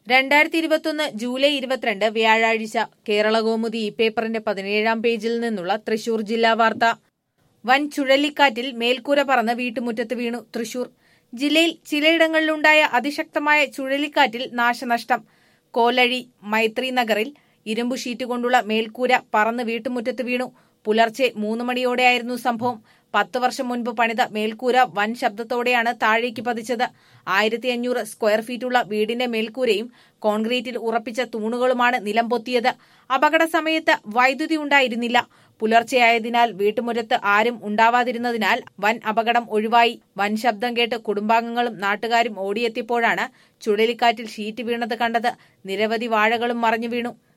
രണ്ടായിരത്തി ഇരുപത്തൊന്ന് ജൂലൈ ഇരുപത്തിരണ്ട് വ്യാഴാഴ്ച കേരളകൗമുദി ഈ പേപ്പറിന്റെ പതിനേഴാം പേജിൽ നിന്നുള്ള തൃശൂർ ജില്ലാ വാർത്ത വൻ ചുഴലിക്കാറ്റിൽ മേൽക്കൂര പറന്ന് വീട്ടുമുറ്റത്ത് വീണു തൃശൂർ ജില്ലയിൽ ചിലയിടങ്ങളിലുണ്ടായ അതിശക്തമായ ചുഴലിക്കാറ്റിൽ നാശനഷ്ടം കോലഴി മൈത്രി നഗറിൽ ഇരുമ്പു ഷീറ്റ് കൊണ്ടുള്ള മേൽക്കൂര പറന്ന് വീട്ടുമുറ്റത്ത് വീണു പുലർച്ചെ മൂന്ന് മണിയോടെയായിരുന്നു സംഭവം പത്ത് വർഷം മുൻപ് പണിത മേൽക്കൂര വൻ ശബ്ദത്തോടെയാണ് താഴേക്ക് പതിച്ചത് ആയിരത്തി അഞ്ഞൂറ് സ്ക്വയർ ഫീറ്റുള്ള വീടിന്റെ മേൽക്കൂരയും കോൺക്രീറ്റിൽ ഉറപ്പിച്ച തൂണുകളുമാണ് നിലം പൊത്തിയത് അപകട സമയത്ത് വൈദ്യുതി ഉണ്ടായിരുന്നില്ല പുലർച്ചെയായതിനാൽ വീട്ടുമുറ്റത്ത് ആരും ഉണ്ടാവാതിരുന്നതിനാൽ വൻ അപകടം ഒഴിവായി വൻ ശബ്ദം കേട്ട് കുടുംബാംഗങ്ങളും നാട്ടുകാരും ഓടിയെത്തിയപ്പോഴാണ് ചുഴലിക്കാറ്റിൽ ഷീറ്റ് വീണത് കണ്ടത് നിരവധി വാഴകളും മറിഞ്ഞു വീണു